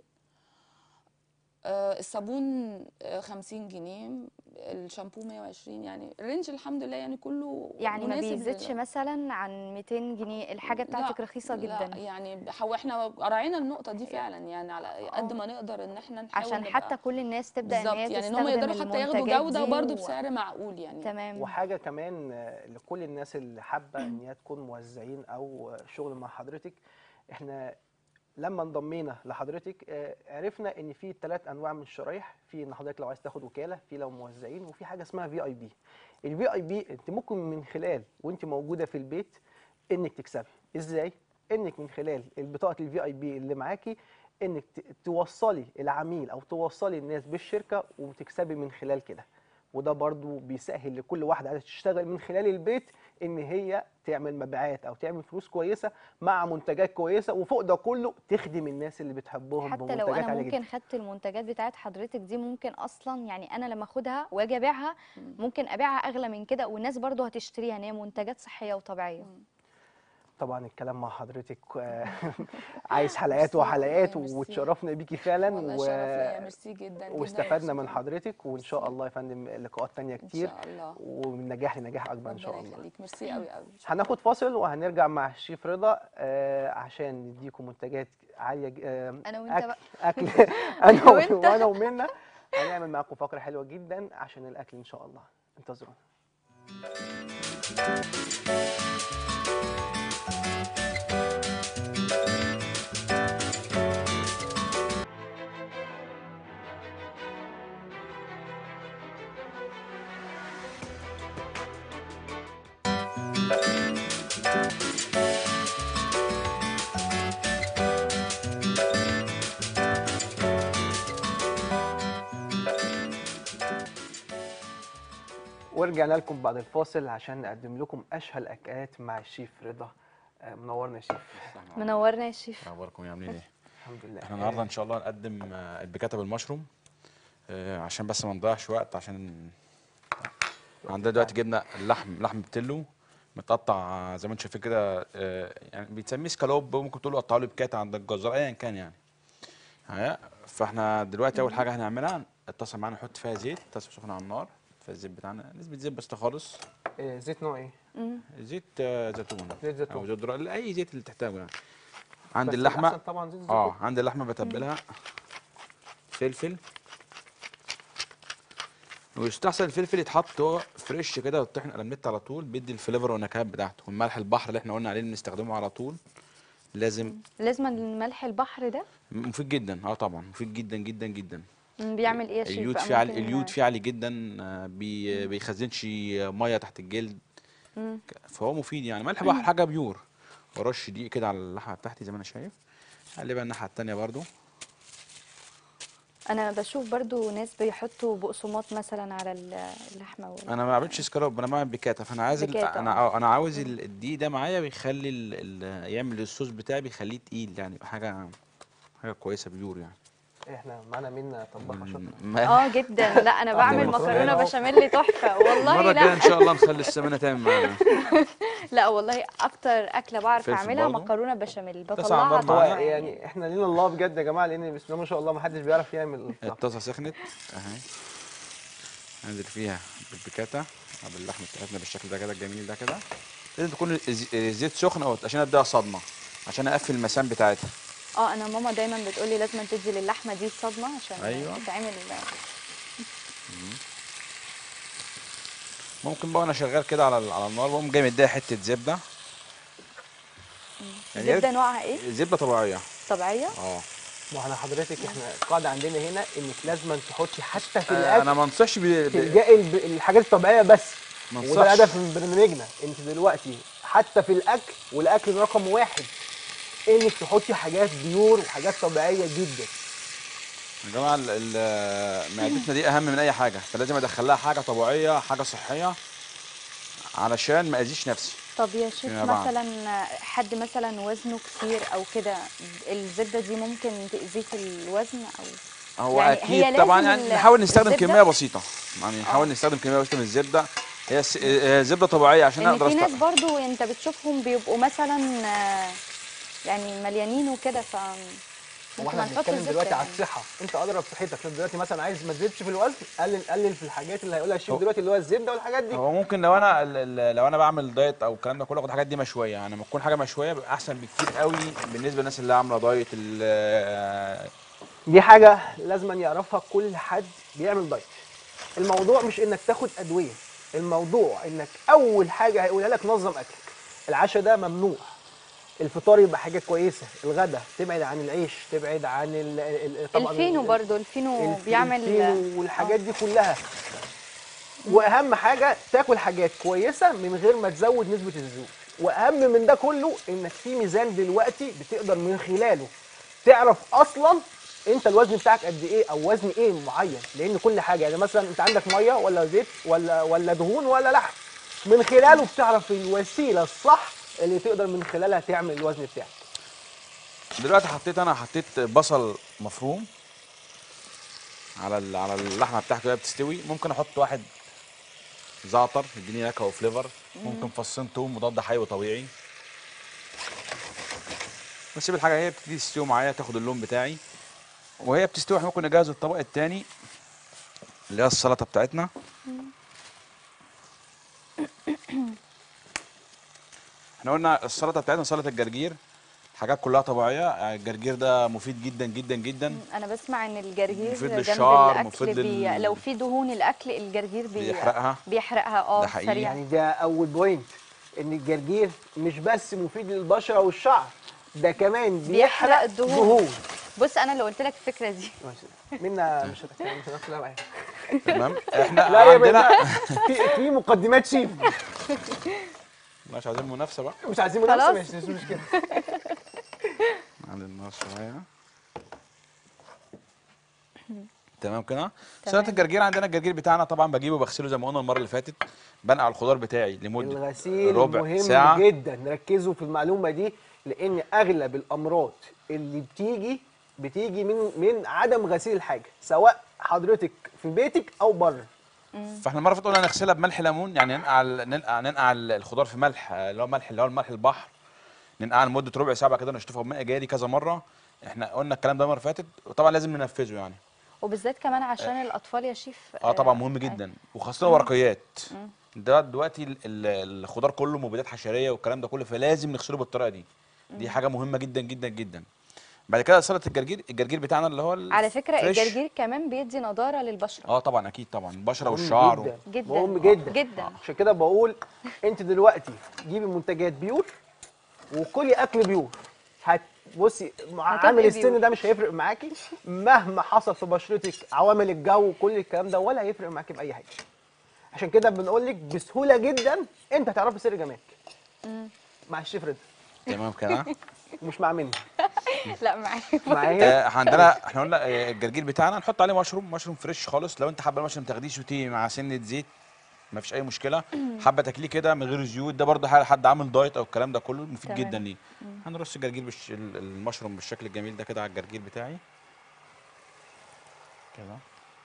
آه الصابون آه 50 جنيه الشامبو 120 يعني الرينج الحمد لله يعني كله يعني ما مناسب بيزيدش لل- مثلا عن 200 جنيه الحاجه بتاعتك لا، رخيصه لا جدا يعني حو احنا راعينا النقطه دي فعلا يعني على قد ما نقدر ان احنا نحاول عشان نبقى- حتى كل الناس تبدا ان بالظبط هي يعني ان تستخدم هم يقدروا حتى ياخدوا المنتجات جوده دي برضه و- بسعر معقول يعني تمام وحاجه كمان آه، لكل الناس اللي حابه ان هي تكون موزعين او آه، شغل مع حضرتك احنا لما انضمينا لحضرتك آه، عرفنا ان في ثلاث انواع من الشرايح في ان حضرتك لو عايز تاخد وكاله في لو موزعين وفي حاجه اسمها في اي بي الفي اي بي انت ممكن من خلال وانت موجوده في البيت انك تكسبي ازاي انك من خلال البطاقه الفي اي بي اللي معاكي انك ت- توصلي العميل او توصلي الناس بالشركه وتكسبي من خلال كده وده برضو بيسهل لكل واحده عايزه تشتغل من خلال البيت ان هي تعمل مبيعات او تعمل فلوس كويسه مع منتجات كويسه وفوق ده كله تخدم الناس اللي بتحبهم حتى لو بمنتجات انا عاليه ممكن جدا خدت المنتجات بتاعت حضرتك دي ممكن اصلا يعني انا لما اخدها واجي ابيعها ممكن ابيعها اغلى من كده والناس برضو هتشتريها ان هي منتجات صحيه وطبيعيه طبعا الكلام مع حضرتك آه، عايز حلقات ميرسي وحلقات والله، ميرسي. وتشرفنا بيكي فعلا والله و... شرف ليا ميرسي جدا جدا واستفدنا من ميرسي. حضرتك وان شاء ميرسي. الله يا فندم لقاءات تانية ان كتير شاء الله ومن نجاح لنجاح اكبر ان شاء ربنا الله يخليك ميرسي قوي قوي هناخد فاصل وهنرجع مع الشيف رضا آه عشان نديكم منتجات عاليه ج- آه أنا وأنت أكل, بقى. اكل أنا انا وأنت. وانا ومنى هنعمل معاكم فقره حلوه جدا عشان الاكل ان شاء الله انتظرونا ورجعنا لكم بعد الفاصل عشان نقدم لكم اشهى الاكلات مع الشيف رضا آه، منورنا يا شيف منورنا يا شيف اخباركم عاملين ايه الحمد لله احنا النهارده ان شاء الله هنقدم آه، البكاتا بالمشروم آه، عشان بس ما نضيعش وقت عشان عندنا دلوقتي جبنا اللحم لحم بتلو متقطع آه، زي ما انتم شايفين كده آه، يعني بيتسميه سكالوب ممكن تقولوا قطعوا له بكاتا عند الجزار ايا كان يعني ها، فاحنا دلوقتي اول حاجه هنعملها اتصل معانا نحط فيها زيت طاسه سخنه على النار فيها الزيت بتاعنا نسبه زيت بسيطه خالص آه، زيت نوع ايه زيت آه، زيتون زيت زيتون. او زيت ذرة اي زيت اللي تحتاجه يعني عند بس اللحمه الأحسن طبعا زيت اه الزيتون عند اللحمه بتبلها فلفل ويستحسن الفلفل يتحط هو فريش كده والطحن قرمت على طول بيدي الفليفر والنكهات بتاعته والملح البحر اللي احنا قلنا عليه بنستخدمه على طول لازم لازم الملح البحر ده مفيد جدا اه طبعا مفيد جدا جدا جدا مم، بيعمل ايه يا شيف اليود بقى فيه عالي ممكن- اليود فيه عالي جدا آه، بي بيخزنش ميه تحت الجلد مم. فهو مفيد يعني ملح بحر حاجه بيور ورش دقيق كده على اللحمه بتاعتي زي ما انا شايف قلبها الناحيه التانيه برضو انا بشوف برضو ناس بيحطوا بقسماط مثلا على ال- اللحمه وال... انا ما بعملش سكالوب انا بعمل بيكاتا فانا عايز ال- بيكاتا، انا آه. آه، انا عاوز ال- الدقيق ده معايا بيخلي ال... ال... يعمل الصوص بتاعي بيخليه تقيل يعني يبقى حاجه حاجه كويسه بيور يعني احنا معانا منا طباخه شاطره ما- اه جدا لا انا بعمل مكرونة مكرونه أهو. بشاميل تحفه والله المره الجايه لا ان شاء الله نخلي السمنه تعمل معانا لا والله اكتر اكله بعرف فلفل اعملها برضو؟ مكرونه بشاميل تسع بطلعها أنبار هو معانا. تحفة يعني احنا لينا الله بجد يا جماعه لان بسم الله ما شاء الله ما حدش بيعرف يعمل الطبخ. الطاسه سخنت اهي انزل فيها بالبيكاتا او باللحمه بتاعتنا بالشكل ده كده الجميل ده كده لازم تكون الز- الزيت سخن او عشان اديها صدمه عشان اقفل المسام بتاعتها اه انا ماما دايما بتقولي لازم تدي للحمه دي صدمه عشان أيوة. تتعمل ممكن بقى وانا شغال كده على ال- على النار بقوم جاي مديها حته زبده يعني يا زبده ريت- نوعها ايه زبده طبيعيه طبيعيه اه ما احنا حضرتك احنا القاعده عندنا هنا انك لازم تحطي حتى في آه، الاكل انا ما انصحش ب... ب... تلجئي الب- الحاجات الطبيعيه بس ما وده انصحش الهدف من برنامجنا انت دلوقتي حتى في الاكل والاكل رقم واحد انك تحطي حاجات بيور وحاجات طبيعيه جدا يا جماعه ال- ال- معدتنا دي اهم من اي حاجه فلازم ادخل لها حاجه طبيعيه حاجه صحيه علشان ما اذيش نفسي طب يا شيف فيما بعد. مثلا حد مثلا وزنه كتير او كده الزبده دي ممكن تاذيه في الوزن او هو يعني اكيد هي طبعا لازم يعني ال- نحاول نستخدم الزبدة- كميه بسيطه يعني نحاول نستخدم كميه بسيطه من الزبده هي الس- هي زبده طبيعيه عشان ان اقدر في ناس أست... برضو انت بتشوفهم بيبقوا مثلا آه، يعني مليانين وكده ف هو ممكن احنا ما نحطش بنتكلم زبدة دلوقتي على يعني. الصحه انت ادرى بصحتك انت دلوقتي مثلا عايز ما تزيدش في الوزن قلل قلل في الحاجات اللي هيقولها الشيف هو- دلوقتي اللي هو الزبده والحاجات دي هو ممكن لو انا ال- ال- لو انا بعمل دايت او الكلام ده كله اخد الحاجات دي مشويه يعني لما تكون حاجه مشويه بيبقى احسن بكتير قوي بالنسبه للناس اللي عامله دايت ال- دي حاجة لازم يعرفها كل حد بيعمل دايت الموضوع مش انك تاخد ادوية الموضوع انك اول حاجة هيقولها لك نظم اكلك العشاء ده ممنوع الفطار يبقى حاجة كويسة الغدا تبعد عن العيش تبعد عن ال ال- طبعا الفينو ال- برضو الفينو الف- بيعمل الفينو والحاجات دي كلها واهم حاجة تاكل حاجات كويسة من غير ما تزود نسبة الزيوت واهم من ده كله انك في ميزان دلوقتي بتقدر من خلاله تعرف اصلا انت الوزن بتاعك قد ايه او وزن ايه معين لان كل حاجه يعني مثلا انت عندك ميه ولا زيت ولا ولا دهون ولا لحم من خلاله بتعرف الوسيله الصح اللي تقدر من خلالها تعمل الوزن بتاعك دلوقتي حطيت انا حطيت بصل مفروم على ال- على اللحمه بتاعته وهي بتستوي ممكن احط واحد زعتر يديني نكهه وفليفر ممكن فصين توم مضاد حيوي طبيعي بسيب الحاجه هي بتبتدي تستوي معايا تاخد اللون بتاعي وهي بتستوي احنا ممكن نجهز الطبق التاني اللي هي السلطه بتاعتنا احنا قلنا السلطه بتاعتنا سلطه الجرجير حاجات كلها طبيعيه يعني الجرجير ده مفيد جدا جدا جدا انا بسمع ان الجرجير مفيد جنب للشعر، الاكل مفيد بي... لل- لو في دهون الاكل الجرجير بي... بيحرقها. بيحرقها اه ده حقيقي. سريع يعني ده اول بوينت ان الجرجير مش بس مفيد للبشره والشعر ده كمان بيحرق بيحرق الدهون. دهون بص انا اللي قلت لك الفكره دي ماشي. منا مش هتتكلم مش هنفس معايا تمام احنا لا يا عندنا بنت في في مقدمات شيف مش عايزين منافسه بقى مش عايزين منافسه خلاص. ماشي مش مشكله عند النار شويه تمام كده تمام. سلطه الجرجير عندنا الجرجير بتاعنا طبعا بجيبه بغسله زي ما قلنا المره اللي فاتت بنقع الخضار بتاعي لمده الغسيل ربع مهم ساعه جدا ركزوا في المعلومه دي لان اغلب الامراض اللي بتيجي بتيجي من من عدم غسيل الحاجه سواء حضرتك في بيتك او بره فاحنا المره اللي فاتت قلنا نغسلها بملح ليمون يعني ننقع ال- ننقع ننقع ال- الخضار في ملح آه، اللي هو ملح اللي هو الملح البحر ننقعها لمده ربع ساعه بعد كده نشطفها بماء جاري كذا مره احنا قلنا الكلام ده المره اللي فاتت وطبعا لازم ننفذه يعني وبالذات كمان عشان الاطفال يا شيف اه طبعا مهم جدا وخاصه الورقيات ده دلوقتي ال- ال- الخضار كله مبيدات حشريه والكلام ده كله فلازم نغسله بالطريقه دي دي حاجه مهمه جدا جدا جدا بعد كده سلطه الجرجير الجرجير بتاعنا اللي هو على فكره الفريش. الجرجير كمان بيدي نضاره للبشره اه طبعا اكيد طبعا البشره مهم والشعر و... جدا جدا مهم جدا جدا عشان كده بقول انت دلوقتي جيبي منتجات بيور وكلي اكل بيور هت بصي مع هتبقي عامل السن بيور. ده مش هيفرق معاكي مهما حصل في بشرتك عوامل الجو وكل الكلام ده ولا هيفرق معاكي باي حاجه عشان كده بنقول لك بسهوله جدا انت هتعرفي سر جمالك مع الشيف رضا تمام كده ومش مع مني لا معايا معايا آه، احنا عندنا احنا قلنا آه، الجرجير بتاعنا نحط عليه مشروم مشروم فريش خالص لو انت حابه المشروم تاخديه سوتيه مع سنه زيت ما فيش اي مشكله حابه تاكليه كده من غير زيوت ده برضه حد حد عامل دايت او الكلام ده كله مفيد تمام. جدا ليه هنرص الجرجير بالش... ال- المشروم بالشكل الجميل ده كده على الجرجير بتاعي كده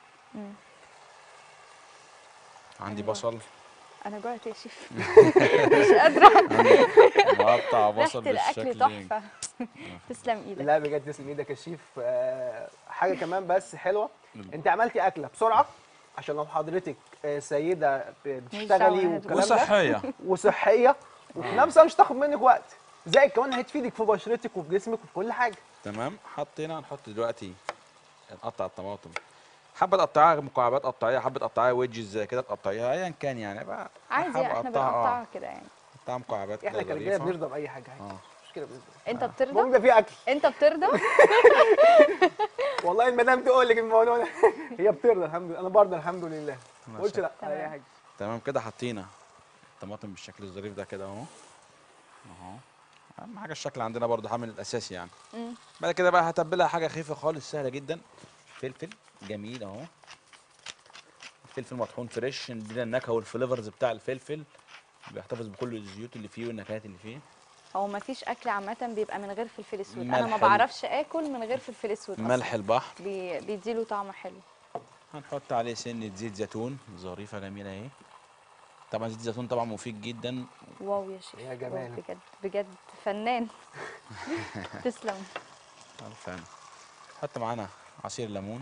عندي بصل انا جوعت يا شيف مش قادره مقطع بصل ريحه بالشكل الاكل تحفه تسلم ايدك لا بجد تسلم ايدك يا شيف آه، حاجه كمان بس حلوه انت عملتي اكله بسرعه عشان لو حضرتك آه، سيده ب- بتشتغلي دعوة. والكلام ده وصحيه وصحيه وفي نفس الوقت مش تاخد منك وقت زائد كمان هتفيدك في بشرتك وفي جسمك وفي كل حاجه تمام حطينا نحط دلوقتي نقطع الطماطم حابه تقطعيها مكعبات قطعيها حابه تقطعيها ويدجز زي كده تقطعيها ايا كان يعني بقى عادي حابة احنا أقطعها، بنقطعها كده يعني اه قطعها مكعبات احنا كده كرجاله ظريفة. بنرضى باي حاجه عادي اه مش كده بنرضى انت المهم بترضى ده في اكل انت بترضى والله المدام تقول لك الموضوع ده هي بترضى الحمد لله انا برضه الحمد لله ما ما قلتش شاء لا على اي تمام. حاجه تمام كده حطينا الطماطم بالشكل الظريف ده كده اهو اهو اهم حاجه الشكل عندنا برضه حامل الاساسي يعني مم. بعد كده بقى هتبلها حاجه خفيفه خالص سهله جدا فلفل جميل اهو فلفل مطحون فريش ندينا النكهه والفليفرز بتاع الفلفل بيحتفظ بكل الزيوت اللي فيه والنكهات اللي فيه هو ما فيش اكل عامه بيبقى من غير فلفل اسود ملح انا ما ال- بعرفش اكل من غير فلفل اسود أصلاً. ملح البحر بي... بيديله طعم حلو هنحط عليه سنه زيت زيتون ظريفه جميله اهي طبعا زيت الزيتون طبعا مفيد جدا واو يا شيف يا واو جمال. بجد بجد فنان تسلم عارفة حط معانا عصير ليمون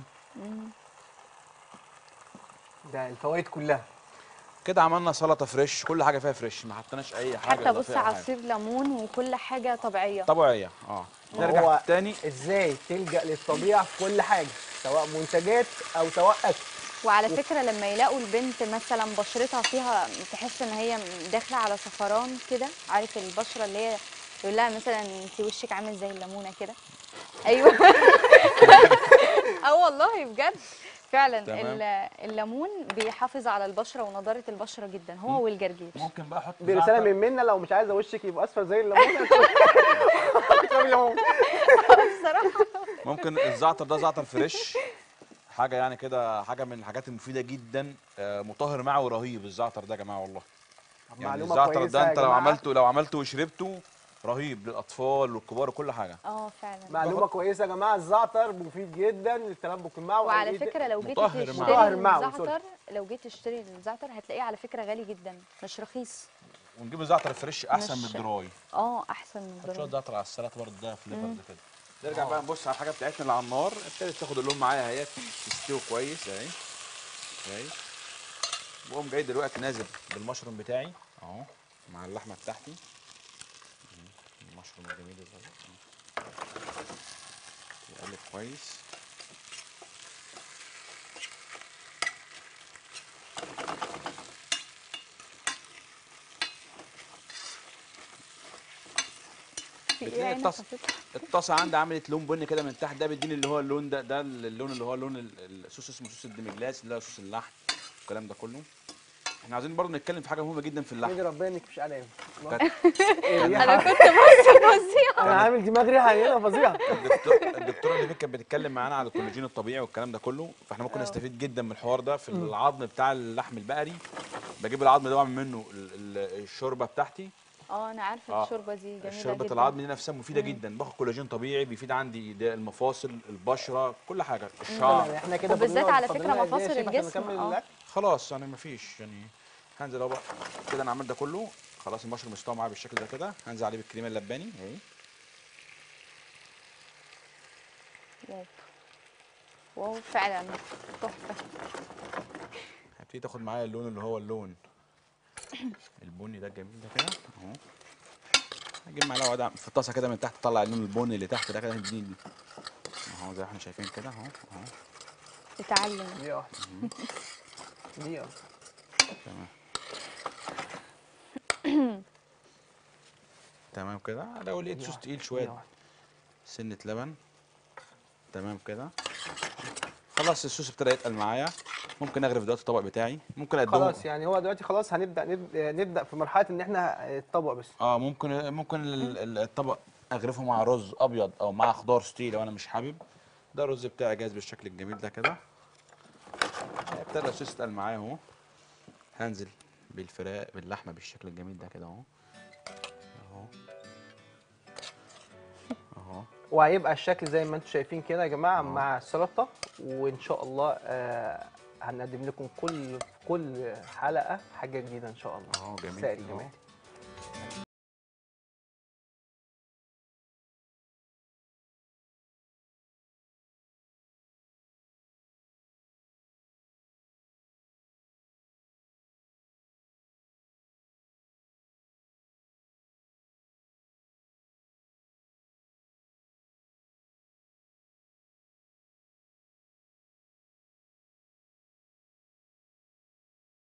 ده الفوائد كلها كده عملنا سلطه فريش كل حاجه فيها فريش ما حطيناش اي حاجه حتى بص إضافية أو حاجة. عصير ليمون وكل حاجه طبيعيه طبيعيه اه نرجع هو تاني ازاي تلجا للطبيعه في كل حاجه سواء منتجات او سواء اكل وعلى فكره لما يلاقوا البنت مثلا بشرتها فيها تحس ان هي داخله على صفران كده عارف البشره اللي هي يقول لها مثلا انت وشك عامل زي الليمونه كده ايوه اه والله بجد فعلا تمام. ال- الليمون بيحافظ على البشره ونضاره البشره جدا هو والجرجير ممكن بقى احط دي رساله زعتر. من منا لو مش عايزه وشك يبقى اصفر زي الليمون اشربي ليمون الصراحه ممكن الزعتر ده زعتر فريش حاجه يعني كده حاجه من الحاجات المفيده جدا آه، مطهر معوي رهيب الزعتر ده يا جماعه والله يعني معلومة الزعتر كويسة ده يا انت لو جماعة. عملته لو عملته وشربته رهيب للاطفال والكبار وكل حاجه اه فعلا معلومه كويسه يا جماعه الزعتر مفيد جدا للتلبك المعوي وعلى فكره لو جيت مطهر تشتري معوي. مطهر معوي، سوري. الزعتر لو جيت تشتري الزعتر هتلاقيه على فكره غالي جدا مش رخيص ونجيب الزعتر الفريش احسن من مش- الدراي اه احسن من حط شويه الدراي زعتر على السلطه برضه ده فليفر ده كده نرجع بقى نبص على الحاجه بتاعتنا اللي على النار ابتدت تاخد اللون معايا اهي تستوي كويس اهي اهي بقوم جاي دلوقتي نازل بالمشروم بتاعي اهو مع اللحمه بتاعتي مم. المشروم الجميل ده يقلب كويس في بتلاقي ايه عينك الطاسة. خفيفة؟ الطاسه عندي عملت لون بني كده من تحت ده بيديني اللي هو اللون ده ده اللون اللي هو لون ال- الصوص اسمه صوص الدمجلاس اللي هو صوص اللحم الكلام ده كله احنا عايزين برضه نتكلم في حاجه مهمه جدا في اللحم احمدي ربنا انك مش قلقان كانت- إيه انا ريحة؟ كنت بص فظيعه انا عامل دماغ ريحه هنا فظيعه الدكتور الدكتوره اللي كانت بتتكلم معانا على الكولاجين الطبيعي والكلام ده كله فاحنا ممكن اه. نستفيد جدا من الحوار ده في العظم بتاع اللحم البقري بجيب العظم ده واعمل منه ال- ال- الشوربه بتاعتي اه انا عارفه آه. الشوربه دي جميله شوربه جدا العظم دي نفسها مفيده جدا باخد كولاجين طبيعي بيفيد عندي ده المفاصل البشره كل حاجه الشعر احنا كده وبالذات فاضلنا- على فاضلنا فكرة قد إيه يا مفاصل شيخ عشان الجسم، نكمل اه. الأكل؟ خلاص يعني مفيش يعني هنزل اهو بقى كده انا عملت ده كله خلاص المشروم استوى معايا بالشكل ده كده هنزل عليه بالكريمه اللباني اهي واو واو فعلا تحفه هبتدي تاخد معايا اللون اللي هو اللون البني ده الجميل ده كده اهو هجيب معلقه وادعم في الطاسه كده من تحت طلع اللون البني اللي تحت ده كده هيديني اهو زي ما احنا شايفين كده اهو اهو تتعلم دقيقة واحدة دقيقة تمام تمام كده لو لقيت صوص تقيل دقيقة شويه واحدة. سنه لبن تمام كده خلاص الصوص ابتدى يتقل معايا ممكن اغرف دلوقتي الطبق بتاعي ممكن اقدمه خلاص يعني هو دلوقتي خلاص هنبدا نب- نبدا في مرحله ان احنا الطبق بس اه ممكن ممكن ال- ال- الطبق اغرفه مع رز ابيض او مع خضار ستيل لو انا مش حابب ده الرز بتاعي جاهز بالشكل الجميل ده كده ابتدى الصوص يتقل معايا اهو هنزل بالفراخ باللحمه بالشكل الجميل ده كده اهو اهو اهو وهيبقى الشكل زي ما انتم شايفين كده يا جماعه مع السلطه وان شاء الله آه هنقدم لكم كل كل حلقه حاجه جديده ان شاء الله اهو جميل سائر كده جمال اهو